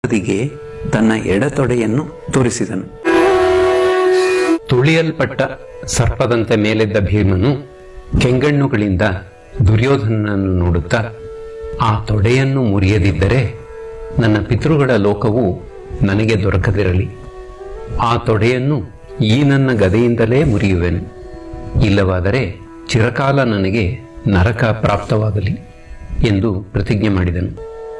ದ್ರೌಪದಿಗೆ ತನ್ನ ಎಡತೊಡೆಯನ್ನು ತೋರಿಸಿದನು ತುಳಿಯಲ್ಪಟ್ಟ ಸರ್ಪದಂತೆ ಮೇಲೆದ್ದ ಭೀಮನು ಕೆಂಗಣ್ಣುಗಳಿಂದ ದುರ್ಯೋಧನನನ್ನು ನೋಡುತ್ತಾ ಆ ತೊಡೆಯನ್ನು ಮುರಿಯದಿದ್ದರೆ ನನ್ನ ಪಿತೃಗಳ ಲೋಕವು ನನಗೆ ದೊರಕದಿರಲಿ ಆ ತೊಡೆಯನ್ನು ಈ ನನ್ನ ಗದೆಯಿಂದಲೇ ಮುರಿಯುವೆನು ಇಲ್ಲವಾದರೆ ಚಿರಕಾಲ ನನಗೆ ನರಕ ಪ್ರಾಪ್ತವಾಗಲಿ ಎಂದು ಪ್ರತಿಜ್ಞೆ ಮಾಡಿದನು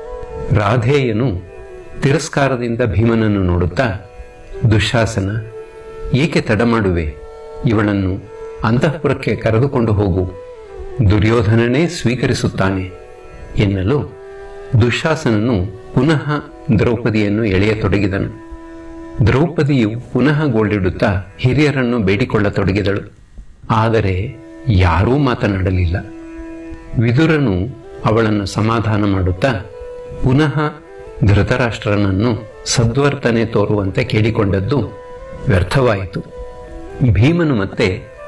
ರಾಧೇಯನು ತಿರಸ್ಕಾರದಿಂದ ಭೀಮನನ್ನು ನೋಡುತ್ತಾ ದುಶಾಸನ ಏಕೆ ತಡ ಮಾಡುವೆ ಇವಳನ್ನು ಅಂತಃಪುರಕ್ಕೆ ಕರೆದುಕೊಂಡು ಹೋಗು ದುರ್ಯೋಧನನೇ ಸ್ವೀಕರಿಸುತ್ತಾನೆ ಎನ್ನಲು ದುಶಾಸನನು ಪುನಃ ದ್ರೌಪದಿಯನ್ನು ಎಳೆಯತೊಡಗಿದನು ದ್ರೌಪದಿಯು ಪುನಃ ಗೋಳಿಡುತ್ತಾ ಹಿರಿಯರನ್ನು ಬೇಡಿಕೊಳ್ಳತೊಡಗಿದಳು ಆದರೆ ಯಾರೂ ಮಾತನಾಡಲಿಲ್ಲ ವಿದುರನು ಅವಳನ್ನು ಸಮಾಧಾನ ಮಾಡುತ್ತಾ ಪುನಃ ಧೃತರಾಷ್ಟ್ರನನ್ನು ಸದ್ವರ್ತನೆ ತೋರುವಂತೆ ಕೇಳಿಕೊಂಡದ್ದು ವ್ಯರ್ಥವಾಯಿತು ಭೀಮನು ಮತ್ತೆ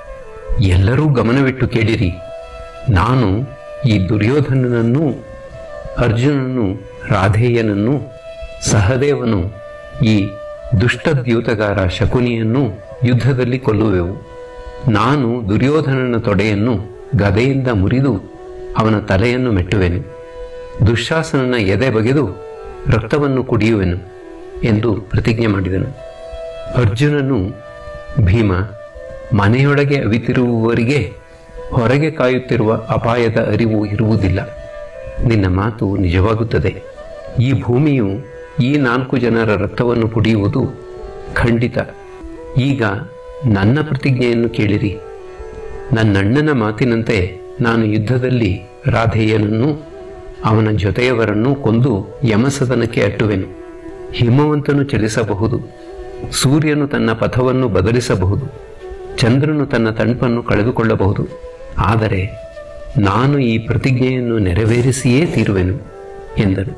ಎಲ್ಲರೂ ಗಮನವಿಟ್ಟು ಕೇಳಿರಿ ನಾನು ಈ ದುರ್ಯೋಧನನನ್ನು ಅರ್ಜುನನು ರಾಧೇಯನನ್ನು ಸಹದೇವನು ಈ ದುಷ್ಟದ್ಯೂತಗಾರ ಶಕುನಿಯನ್ನು ಯುದ್ಧದಲ್ಲಿ ಕೊಲ್ಲುವೆವು ನಾನು ದುರ್ಯೋಧನನ ತೊಡೆಯನ್ನು ಗದೆಯಿಂದ ಮುರಿದು ಅವನ ತಲೆಯನ್ನು ಮೆಟ್ಟುವೆನು ದುಶ್ಯಾಸನನ ಎದೆ ಬಗೆದು ರಕ್ತವನ್ನು ಕುಡಿಯುವೆನು ಎಂದು ಪ್ರತಿಜ್ಞೆ ಮಾಡಿದನು ಅರ್ಜುನನು ಭೀಮ ಮನೆಯೊಳಗೆ ಅವಿತಿರುವವರಿಗೆ ಹೊರಗೆ ಕಾಯುತ್ತಿರುವ ಅಪಾಯದ ಅರಿವು ಇರುವುದಿಲ್ಲ ನಿನ್ನ ಮಾತು ನಿಜವಾಗುತ್ತದೆ ಈ ಭೂಮಿಯು ಈ ನಾಲ್ಕು ಜನರ ರಕ್ತವನ್ನು ಕುಡಿಯುವುದು ಖಂಡಿತ ಈಗ ನನ್ನ ಪ್ರತಿಜ್ಞೆಯನ್ನು ಕೇಳಿರಿ ನನ್ನಣ್ಣನ ಮಾತಿನಂತೆ ನಾನು ಯುದ್ಧದಲ್ಲಿ ರಾಧೇಯನನ್ನು ಅವನ ಜೊತೆಯವರನ್ನು ಕೊಂದು ಯಮಸದನಕ್ಕೆ ಅಟ್ಟುವೆನು ಹಿಮವಂತನು ಚಲಿಸಬಹುದು ಸೂರ್ಯನು ತನ್ನ ಪಥವನ್ನು ಬದಲಿಸಬಹುದು ಚಂದ್ರನು ತನ್ನ ತಣುಪನ್ನು ಕಳೆದುಕೊಳ್ಳಬಹುದು ಆದರೆ ನಾನು ಈ ಪ್ರತಿಜ್ಞೆಯನ್ನು ನೆರವೇರಿಸಿಯೇ ತೀರುವೆನು ಎಂದನು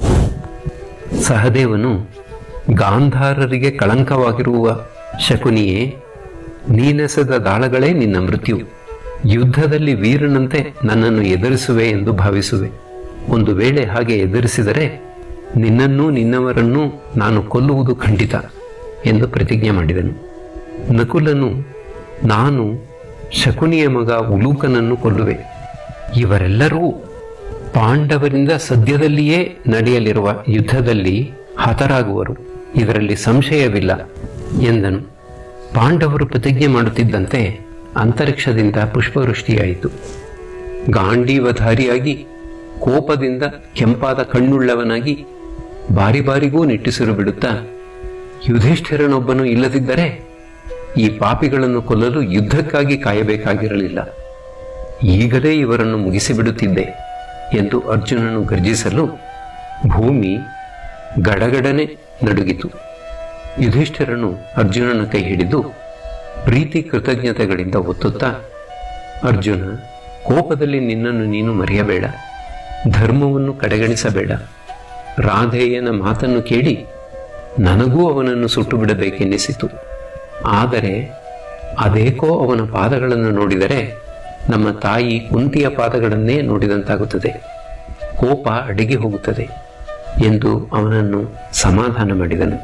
ಸಹದೇವನು ಗಾಂಧಾರರಿಗೆ ಕಳಂಕವಾಗಿರುವ ಶಕುನಿಯೇ ನೀನೆಸೆದ ದಾಳಗಳೇ ನಿನ್ನ ಮೃತ್ಯು ಯುದ್ಧದಲ್ಲಿ ವೀರನಂತೆ ನನ್ನನ್ನು ಎದುರಿಸುವೆ ಎಂದು ಭಾವಿಸುವೆ ಒಂದು ವೇಳೆ ಹಾಗೆ ಎದುರಿಸಿದರೆ ನಿನ್ನನ್ನೂ ನಿನ್ನವರನ್ನೂ ನಾನು ಕೊಲ್ಲುವುದು ಖಂಡಿತ ಎಂದು ಪ್ರತಿಜ್ಞೆ ಮಾಡಿದನು ನಕುಲನು ನಾನು ಶಕುನಿಯ ಮಗ ಉಲೂಕನನ್ನು ಕೊಲ್ಲುವೆ ಇವರೆಲ್ಲರೂ ಪಾಂಡವರಿಂದ ಸದ್ಯದಲ್ಲಿಯೇ ನಡೆಯಲಿರುವ ಯುದ್ಧದಲ್ಲಿ ಹತರಾಗುವರು ಇದರಲ್ಲಿ ಸಂಶಯವಿಲ್ಲ ಎಂದನು ಪಾಂಡವರು ಪ್ರತಿಜ್ಞೆ ಮಾಡುತ್ತಿದ್ದಂತೆ ಅಂತರಿಕ್ಷದಿಂದ ಪುಷ್ಪವೃಷ್ಟಿಯಾಯಿತು ಗಾಂಡೀವಧಾರಿಯಾಗಿ ಕೋಪದಿಂದ ಕೆಂಪಾದ ಕಣ್ಣುಳ್ಳವನಾಗಿ ಬಾರಿ ಬಾರಿಗೂ ನಿಟ್ಟುಸಿರು ಬಿಡುತ್ತಾ ಯುಧಿಷ್ಠಿರನೊಬ್ಬನು ಇಲ್ಲದಿದ್ದರೆ ಈ ಪಾಪಿಗಳನ್ನು ಕೊಲ್ಲಲು ಯುದ್ಧಕ್ಕಾಗಿ ಕಾಯಬೇಕಾಗಿರಲಿಲ್ಲ ಈಗಲೇ ಇವರನ್ನು ಮುಗಿಸಿಬಿಡುತ್ತಿದ್ದೆ ಎಂದು ಅರ್ಜುನನು ಗರ್ಜಿಸಲು ಭೂಮಿ ಗಡಗಡನೆ ನಡುಗಿತು ಯುಧಿಷ್ಠಿರನು ಅರ್ಜುನನ ಕೈ ಹಿಡಿದು ಪ್ರೀತಿ ಕೃತಜ್ಞತೆಗಳಿಂದ ಒತ್ತುತ್ತಾ ಅರ್ಜುನ ಕೋಪದಲ್ಲಿ ನಿನ್ನನ್ನು ನೀನು ಮರೆಯಬೇಡ ಧರ್ಮವನ್ನು ಕಡೆಗಣಿಸಬೇಡ ರಾಧೇಯನ ಮಾತನ್ನು ಕೇಳಿ ನನಗೂ ಅವನನ್ನು ಸುಟ್ಟು ಬಿಡಬೇಕೆನ್ನಿಸಿತು ಆದರೆ ಅದೇಕೋ ಅವನ ಪಾದಗಳನ್ನು ನೋಡಿದರೆ ನಮ್ಮ ತಾಯಿ ಕುಂತಿಯ ಪಾದಗಳನ್ನೇ ನೋಡಿದಂತಾಗುತ್ತದೆ ಕೋಪ ಅಡಿಗೆ ಹೋಗುತ್ತದೆ ಎಂದು ಅವನನ್ನು ಸಮಾಧಾನ ಮಾಡಿದನು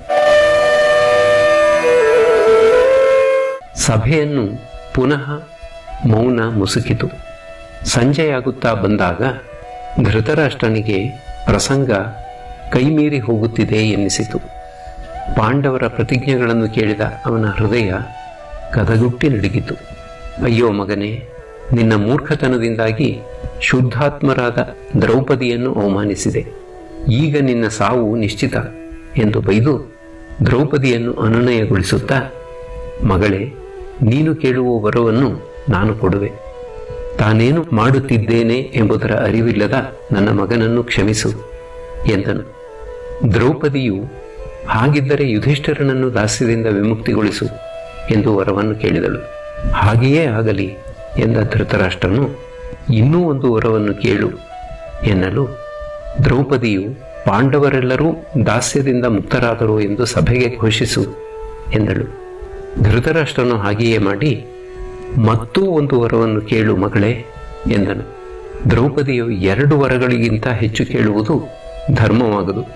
ಸಭೆಯನ್ನು ಪುನಃ ಮೌನ ಮುಸುಕಿತು ಸಂಜೆಯಾಗುತ್ತಾ ಬಂದಾಗ ಧೃತರಾಷ್ಟ್ರನಿಗೆ ಪ್ರಸಂಗ ಕೈಮೀರಿ ಹೋಗುತ್ತಿದೆ ಎನ್ನಿಸಿತು ಪಾಂಡವರ ಪ್ರತಿಜ್ಞೆಗಳನ್ನು ಕೇಳಿದ ಅವನ ಹೃದಯ ಕದಗುಟ್ಟಿ ನಡುಗಿತು ಅಯ್ಯೋ ಮಗನೇ ನಿನ್ನ ಮೂರ್ಖತನದಿಂದಾಗಿ ಶುದ್ಧಾತ್ಮರಾದ ದ್ರೌಪದಿಯನ್ನು ಅವಮಾನಿಸಿದೆ ಈಗ ನಿನ್ನ ಸಾವು ನಿಶ್ಚಿತ ಎಂದು ಬೈದು ದ್ರೌಪದಿಯನ್ನು ಅನುನಯಗೊಳಿಸುತ್ತಾ ಮಗಳೇ ನೀನು ಕೇಳುವ ವರವನ್ನು ನಾನು ಕೊಡುವೆ ತಾನೇನು ಮಾಡುತ್ತಿದ್ದೇನೆ ಎಂಬುದರ ಅರಿವಿಲ್ಲದ ನನ್ನ ಮಗನನ್ನು ಕ್ಷಮಿಸು ಎಂದನು ದ್ರೌಪದಿಯು ಹಾಗಿದ್ದರೆ ಯುಧಿಷ್ಠಿರನನ್ನು ದಾಸ್ಯದಿಂದ ವಿಮುಕ್ತಿಗೊಳಿಸು ಎಂದು ವರವನ್ನು ಕೇಳಿದಳು ಹಾಗೆಯೇ ಆಗಲಿ ಎಂದ ಧೃತರಾಷ್ಟ್ರನು ಇನ್ನೂ ಒಂದು ವರವನ್ನು ಕೇಳು ಎನ್ನಲು ದ್ರೌಪದಿಯು ಪಾಂಡವರೆಲ್ಲರೂ ದಾಸ್ಯದಿಂದ ಮುಕ್ತರಾದರು ಎಂದು ಸಭೆಗೆ ಘೋಷಿಸು ಎಂದಳು ಧೃತರಾಷ್ಟ್ರನು ಹಾಗೆಯೇ ಮಾಡಿ ಮತ್ತೂ ಒಂದು ವರವನ್ನು ಕೇಳು ಮಗಳೇ ಎಂದನು ದ್ರೌಪದಿಯು ಎರಡು ವರಗಳಿಗಿಂತ ಹೆಚ್ಚು ಕೇಳುವುದು ಧರ್ಮವಾಗದು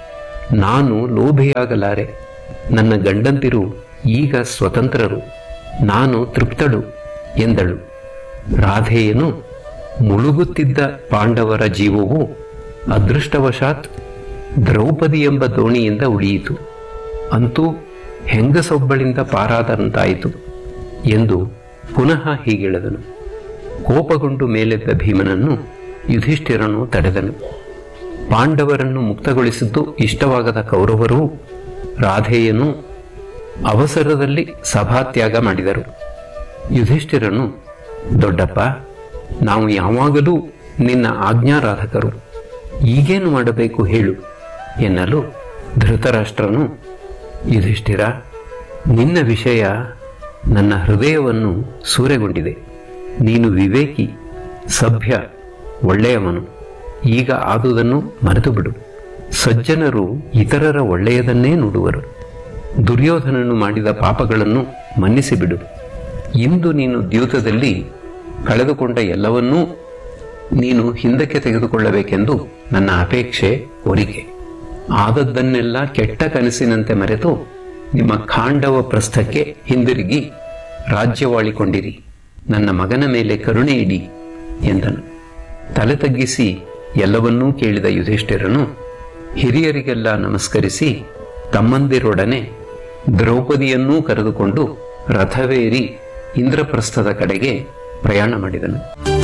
ನಾನು ಲೋಭೆಯಾಗಲಾರೆ ನನ್ನ ಗಂಡಂತಿರು ಈಗ ಸ್ವತಂತ್ರರು ನಾನು ತೃಪ್ತಳು ಎಂದಳು ರಾಧೆಯನು ಮುಳುಗುತ್ತಿದ್ದ ಪಾಂಡವರ ಜೀವವು ಅದೃಷ್ಟವಶಾತ್ ದ್ರೌಪದಿ ಎಂಬ ದೋಣಿಯಿಂದ ಉಳಿಯಿತು ಅಂತೂ ಹೆಂಗಸೊಬ್ಬಳಿಂದ ಪಾರಾದಂತಾಯಿತು ಎಂದು ಪುನಃ ಹೀಗೆಳೆದನು ಕೋಪಗೊಂಡು ಮೇಲೆದ್ದ ಭೀಮನನ್ನು ಯುಧಿಷ್ಠಿರನು ತಡೆದನು ಪಾಂಡವರನ್ನು ಮುಕ್ತಗೊಳಿಸಿದ್ದು ಇಷ್ಟವಾಗದ ಕೌರವರು ರಾಧೆಯನು ಅವಸರದಲ್ಲಿ ಸಭಾತ್ಯಾಗ ಮಾಡಿದರು ಯುಧಿಷ್ಠಿರನು ದೊಡ್ಡಪ್ಪ ನಾವು ಯಾವಾಗಲೂ ನಿನ್ನ ಆಜ್ಞಾರಾಧಕರು ಈಗೇನು ಮಾಡಬೇಕು ಹೇಳು ಎನ್ನಲು ಧೃತರಾಷ್ಟ್ರನು ಯುಧಿಷ್ಠಿರ ನಿನ್ನ ವಿಷಯ ನನ್ನ ಹೃದಯವನ್ನು ಸೂರೆಗೊಂಡಿದೆ ನೀನು ವಿವೇಕಿ ಸಭ್ಯ ಒಳ್ಳೆಯವನು ಈಗ ಆದುದನ್ನು ಮರೆತು ಬಿಡು ಸಜ್ಜನರು ಇತರರ ಒಳ್ಳೆಯದನ್ನೇ ನುಡುವರು ದುರ್ಯೋಧನನು ಮಾಡಿದ ಪಾಪಗಳನ್ನು ಮನ್ನಿಸಿಬಿಡು ಇಂದು ನೀನು ದ್ಯೂತದಲ್ಲಿ ಕಳೆದುಕೊಂಡ ಎಲ್ಲವನ್ನೂ ನೀನು ಹಿಂದಕ್ಕೆ ತೆಗೆದುಕೊಳ್ಳಬೇಕೆಂದು ನನ್ನ ಅಪೇಕ್ಷೆ ಕೋರಿಕೆ ಆದದ್ದನ್ನೆಲ್ಲ ಕೆಟ್ಟ ಕನಸಿನಂತೆ ಮರೆತು ನಿಮ್ಮ ಖಾಂಡವ ಪ್ರಸ್ಥಕ್ಕೆ ಹಿಂದಿರುಗಿ ರಾಜ್ಯವಾಳಿಕೊಂಡಿರಿ ನನ್ನ ಮಗನ ಮೇಲೆ ಕರುಣೆ ಇಡಿ ಎಂದನು ತಲೆ ತಗ್ಗಿಸಿ ಎಲ್ಲವನ್ನೂ ಕೇಳಿದ ಯುಧಿಷ್ಠಿರನು ಹಿರಿಯರಿಗೆಲ್ಲ ನಮಸ್ಕರಿಸಿ ತಮ್ಮಂದಿರೊಡನೆ ದ್ರೌಪದಿಯನ್ನೂ ಕರೆದುಕೊಂಡು ರಥವೇರಿ ಇಂದ್ರಪ್ರಸ್ಥದ ಕಡೆಗೆ ಪ್ರಯಾಣ ಮಾಡಿದನು